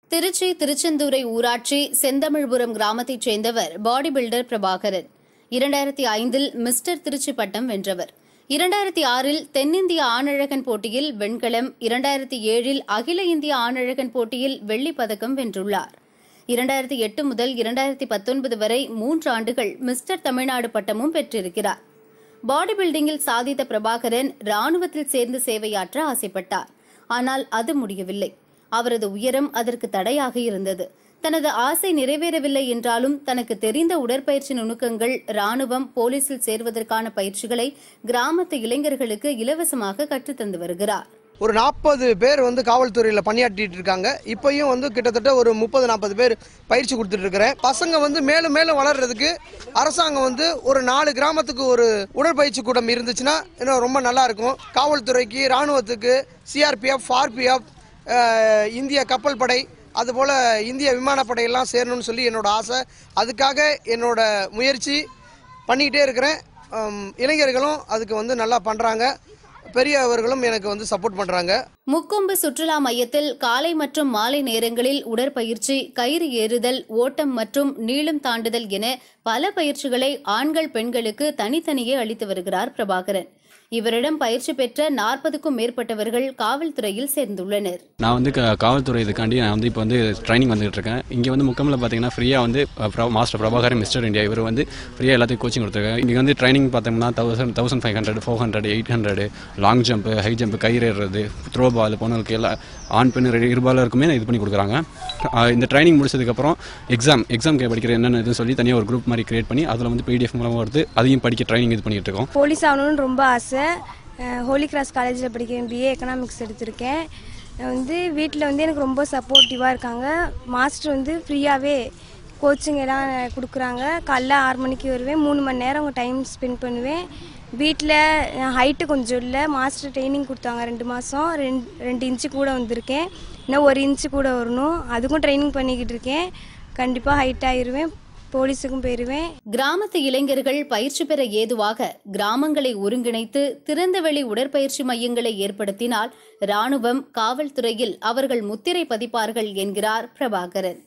திருச்சி திருச்செந்தூரை ஊராட்சி செந்தமிழ்புரம் கிராமத்தைச் சேர்ந்தவர் பாடி பில்டர் பிரபாகரன் இரண்டாயிரத்தி ஐந்தில் மிஸ்டர் திருச்சி பட்டம் வென்றவர் இரண்டாயிரத்தி ஆறில் தென்னிந்திய ஆணழகன் போட்டியில் வெண்கலம் இரண்டாயிரத்தி ஏழில் அகில இந்திய ஆணழகன் போட்டியில் வெள்ளிப் பதக்கம் வென்றுள்ளார் இரண்டாயிரத்தி எட்டு முதல் இரண்டாயிரத்தி பத்தொன்பது வரை மூன்று ஆண்டுகள் மிஸ்டர் தமிழ்நாடு பட்டமும் பெற்றிருக்கிறார் பாடி பில்டிங்கில் சாதித்த பிரபாகரன் ராணுவத்தில் சேர்ந்து சேவையாற்ற ஆசைப்பட்டார் ஆனால் அது முடியவில்லை அவரது உயரம் அதற்கு தடையாக இருந்தது தனது ஆசை நிறைவேறவில்லை என்றாலும் தனக்கு தெரிந்த உடற்பயிற்சி நுணுக்கங்கள் ராணுவம் போலீசில் சேர்வதற்கான பயிற்சிகளை கிராமத்து இளைஞர்களுக்கு இலவசமாக கற்றுத்தந்து வருகிறார் ஒரு நாற்பது பேர் வந்து காவல்துறையில் பணியாற்றிட்டு இருக்காங்க இப்பயும் வந்து கிட்டத்தட்ட ஒரு முப்பது நாற்பது பேர் பயிற்சி கொடுத்துட்டு இருக்கிறேன் பசங்க வந்து மேலும் மேலும் வளர்றதுக்கு அரசாங்கம் வந்து ஒரு நாலு கிராமத்துக்கு ஒரு உடற்பயிற்சி கூடம் இருந்துச்சுன்னா இன்னும் ரொம்ப நல்லா இருக்கும் காவல்துறைக்கு ராணுவத்துக்கு சிஆர்பிஎஃப் ஆர்பிஎஃப் இந்திய கப்பல் படை அதுபோல் இந்திய விமானப்படையெல்லாம் சேரணும்னு சொல்லி என்னோட ஆசை அதுக்காக என்னோட முயற்சி பண்ணிக்கிட்டே இருக்கிறேன் ஹம், இளைஞர்களும் அதுக்கு வந்து நல்லா பண்ணுறாங்க பெரியவர்களும் எனக்கு வந்து சப்போர்ட் பண்ணுறாங்க முக்கொம்பு சுற்றுலா மையத்தில் காலை மற்றும் மாலை நேரங்களில் உடற்பயிற்சி கயிறு ஏறுதல் ஓட்டம் மற்றும் நீளம் தாண்டுதல் என பல பயிற்சிகளை ஆண்கள் பெண்களுக்கு தனித்தனியே அளித்து வருகிறார் பிரபாகரன் இவரிடம் பயிற்சி பெற்ற நாற்பதுக்கும் மேற்பட்டவர்கள் காவல்துறையில் சேர்ந்துள்ளனர் நான் வந்து க- காவல்துறை இதுக்காண்டி நான் வந்து இப்போ வந்து ட்ரைனிங் வந்துட்டு இருக்கேன் இங்கே வந்து முக்கமில் பார்த்தீங்கன்னா ஃப்ரீயாக வந்து அஹ், பிர- மாஸ்டர் பிரபாகரன் மிஸ்டர் இந்தியா இவர் வந்து ஃப்ரீயாக எல்லாத்தையும் கோச்சிங் கொடுத்துருக்காங்க இங்கே வந்து ட்ரைனிங் பார்த்தோம்னா thousand thousand five hundred four hundred eight hundred long jump high jump கயிறு ஏறுறது த்ரோ பால் போனவங்களுக்கு எல்லாம் ஆண் பெண் ரெண்டு இருபாலருக்குமே இது பண்ணி கொடுக்குறாங்க அஹ், இந்த ட்ரைனிங் முடிச்சதுக்கப்புறம் எக்ஸாம் எக்ஸாம் படிக்கிற என்னென்ன இதுன்னு சொல்லி தனியாக ஒரு குரூப் மாதிரி கிரியேட் பண்ணி அதில் வந்து பிடிஎஃப் மூலமாக வருது அதையும் படிக்க ட்ரைனிங் இது பண்ணிட்டு இருக்கோம் போலீஸ் ஆகணும்னு ரொம்ப ஆசை அஹ் ஹோலி கிராஸ் காலேஜில் படிக்கிறேன் பிஏ எக்கனாமிக்ஸ் எடுத்திருக்கேன் நான் வந்து வீட்டில் வந்து எனக்கு ரொம்ப சப்போர்ட்டிவாக இருக்காங்க மாஸ்டர் வந்து ஃப்ரீயாகவே கோச்சிங் எல்லாம் கொடுக்குறாங்க காலைல ஆறு மணிக்கு வருவேன் மூணு மணி நேரம் அவங்க டைம் ஸ்பெண்ட் பண்ணுவேன் வீட்டில் ஹைட்டு கொஞ்சம் இல்லை மாஸ்டர் ட்ரைனிங் கொடுத்தாங்க ரெண்டு மாதம் ரெண்டு ரெண்டு இன்ச்சு கூட வந்திருக்கேன் இன்னும் ஒரு இன்ச்சு கூட வரணும் அதுக்கும் ட்ரைனிங் பண்ணிக்கிட்டு இருக்கேன் கண்டிப்பாக ஹைட் ஆயிருவேன் போலீஸுக்கும் போயிடுவேன் கிராமத்து இளைஞர்கள் பயிற்சி பெற ஏதுவாக கிராமங்களை ஒருங்கிணைத்து திறந்தவெளி உடற்பயிற்சி மையங்களை ஏற்படுத்தினால் ராணுவம் காவல்துறையில் அவர்கள் முத்திரை பதிப்பார்கள் என்கிறார் பிரபாகரன்